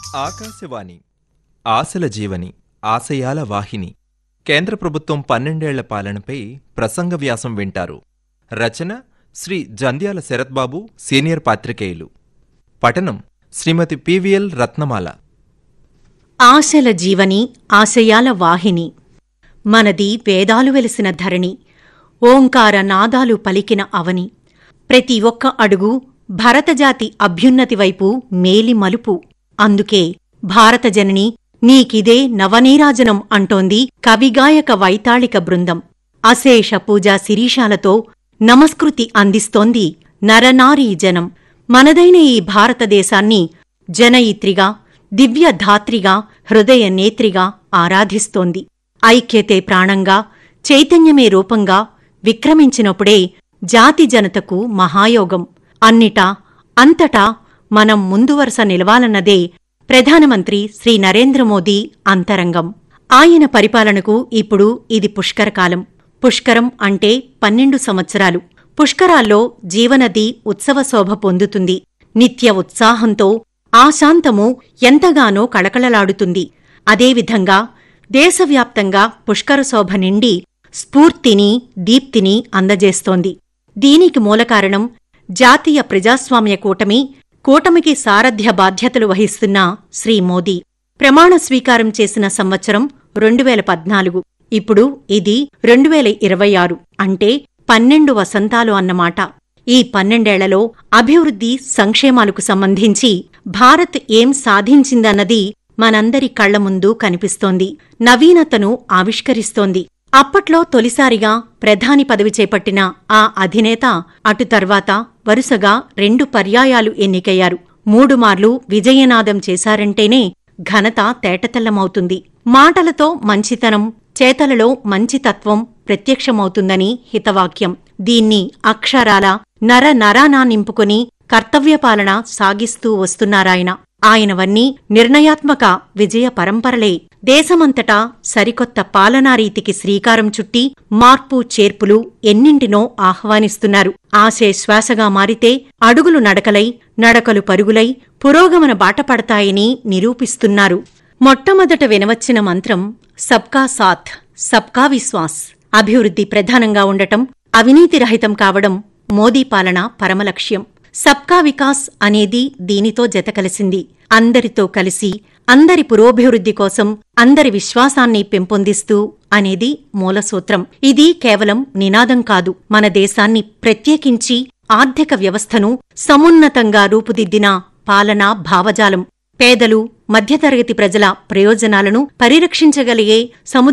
ఆకాశవాణి ఆశల జీవని ఆశయాల వాహిని కేంద్ర ప్రభుత్వం పన్నెండేళ్ల పాలనపై ప్రసంగ వ్యాసం వింటారు రచన శ్రీ జంధ్యాల శరత్బాబు సీనియర్ పాత్రికేయులు పఠనం శ్రీమతి పివిఎల్ రత్నమాల ఆశల జీవని ఆశయాల వాహిని మనది వేదాలు వెలిసిన ధరణి ఓంకార నాదాలు పలికిన అవని ప్రతి ఒక్క అడుగు భరతజాతి అభ్యున్నతి వైపు మేలి మలుపు అందుకే భారతజనని నీకిదే నవనీరాజనం అంటోంది కవిగాయక వైతాళిక బృందం అశేష పూజా శిరీషాలతో నమస్కృతి అందిస్తోంది నరనారీ జనం మనదైన ఈ భారతదేశాన్ని జనయిత్రిగా దివ్యధాత్రిగా హృదయ నేత్రిగా ఆరాధిస్తోంది ఐక్యతే ప్రాణంగా చైతన్యమే రూపంగా విక్రమించినప్పుడే జాతి జనతకు మహాయోగం అన్నిటా అంతటా మనం ముందు వరుస నిలవాలన్నదే ప్రధానమంత్రి శ్రీ నరేంద్ర మోదీ అంతరంగం ఆయన పరిపాలనకు ఇప్పుడు ఇది పుష్కరకాలం పుష్కరం అంటే పన్నెండు సంవత్సరాలు పుష్కరాల్లో జీవనది ఉత్సవ శోభ పొందుతుంది నిత్య ఉత్సాహంతో ఆశాంతము ఎంతగానో కళకళలాడుతుంది అదేవిధంగా దేశవ్యాప్తంగా పుష్కర శోభ నిండి స్ఫూర్తిని దీప్తిని అందజేస్తోంది దీనికి మూలకారణం జాతీయ ప్రజాస్వామ్య కూటమి కూటమికి సారథ్య బాధ్యతలు వహిస్తున్న శ్రీ మోదీ ప్రమాణ స్వీకారం చేసిన సంవత్సరం రెండు వేల పద్నాలుగు ఇప్పుడు ఇది రెండు వేల ఇరవై ఆరు అంటే పన్నెండు వసంతాలు అన్నమాట ఈ పన్నెండేళ్లలో అభివృద్ధి సంక్షేమాలకు సంబంధించి భారత్ ఏం సాధించిందన్నది మనందరి కళ్ల ముందు కనిపిస్తోంది నవీనతను ఆవిష్కరిస్తోంది అప్పట్లో తొలిసారిగా ప్రధాని పదవి చేపట్టిన ఆ అధినేత అటు తర్వాత వరుసగా రెండు పర్యాయాలు ఎన్నికయ్యారు మూడు మార్లు విజయనాదం చేశారంటేనే ఘనత తేటతెల్లమవుతుంది మాటలతో మంచితనం చేతలలో మంచితత్వం ప్రత్యక్షమవుతుందని హితవాక్యం దీన్ని అక్షరాల నర నరానా నింపుకొని కర్తవ్యపాలన సాగిస్తూ వస్తున్నారాయన ఆయనవన్నీ నిర్ణయాత్మక విజయ పరంపరలే దేశమంతటా సరికొత్త పాలనారీతికి శ్రీకారం చుట్టి మార్పు చేర్పులు ఎన్నింటినో ఆహ్వానిస్తున్నారు ఆశే శ్వాసగా మారితే అడుగులు నడకలై నడకలు పరుగులై పురోగమన బాటపడతాయని నిరూపిస్తున్నారు మొట్టమొదట వినవచ్చిన మంత్రం సబ్కా సాథ్ సబ్కా విశ్వాస్ అభివృద్ధి ప్రధానంగా ఉండటం అవినీతి రహితం కావడం మోదీ పాలన పరమలక్ష్యం సబ్కా వికాస్ అనేది దీనితో జతకలిసింది అందరితో కలిసి అందరి పురోభివృద్ధి కోసం అందరి విశ్వాసాన్ని పెంపొందిస్తూ అనేది మూలసూత్రం ఇది కేవలం నినాదం కాదు మన దేశాన్ని ప్రత్యేకించి ఆర్థిక వ్యవస్థను సమున్నతంగా రూపుదిద్దిన పాలనా భావజాలం పేదలు మధ్యతరగతి ప్రజల ప్రయోజనాలను పరిరక్షించగలిగే సముద్ర